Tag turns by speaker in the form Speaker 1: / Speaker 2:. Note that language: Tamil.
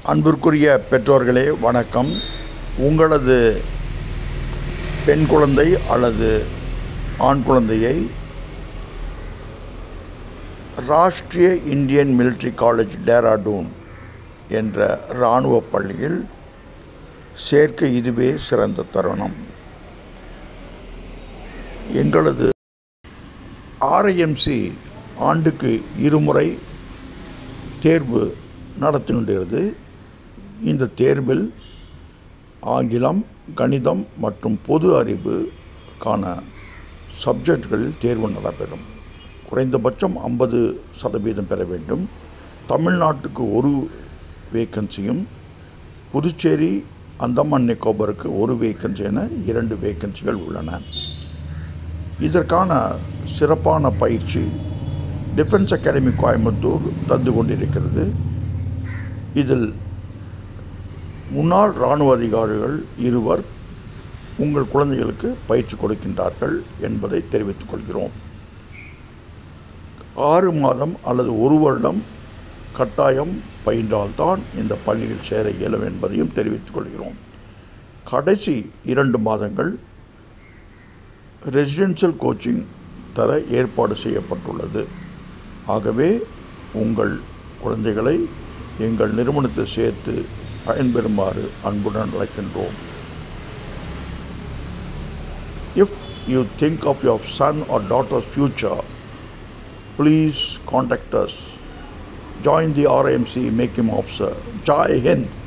Speaker 1: அன்பிற்குரிய பெற்றோர்களே வணக்கம் உங்களது பெண் குழந்தை அல்லது ஆண் குழந்தையை Rashtriya Indian military college Dehradun என்ற இராணுவ பள்ளியில் சேர்க்க இதுவே சிறந்த தருணம் எங்களது ஆர்ஐஎம்சி ஆண்டுக்கு இருமுறை தேர்வு நடத்தி கொண்டிருக்கிறது இந்த தேர்வில் ஆங்கிலம் கணிதம் மற்றும் பொது அறிவுக்கான சப்ஜெக்ட்களில் தேர்வு நடைபெறும் குறைந்தபட்சம் ஐம்பது சதவீதம் பெற வேண்டும் தமிழ்நாட்டுக்கு ஒரு வேக்கன்சியும் புதுச்சேரி அந்தமான் நிக்கோபருக்கு ஒரு வேக்கன்சி என இரண்டு வேக்கன்சிகள் உள்ளன இதற்கான சிறப்பான பயிற்சி டிஃபென்ஸ் அகாடமி கோயம்புத்தூர் தந்து கொண்டிருக்கிறது இதில் முன்னாள் இராணுவ அதிகாரிகள் இருவர் உங்கள் குழந்தைகளுக்கு பயிற்சி கொடுக்கின்றார்கள் என்பதை தெரிவித்துக் கொள்கிறோம் ஆறு மாதம் அல்லது ஒரு வருடம் கட்டாயம் பயின்றால்தான் இந்த பள்ளியில் சேர இயலும் என்பதையும் தெரிவித்துக் கொள்கிறோம் கடைசி இரண்டு மாதங்கள் ரெசிடென்ஷியல் கோச்சிங் தர ஏற்பாடு செய்யப்பட்டுள்ளது ஆகவே உங்கள் குழந்தைகளை எங்கள் நிறுவனத்தில் சேர்த்து பயன்பெறுமாறு அன்புடன் அழைக்கின்றோம் if you think of your son or daughters future please contact us join the RMC making officer Jai Hind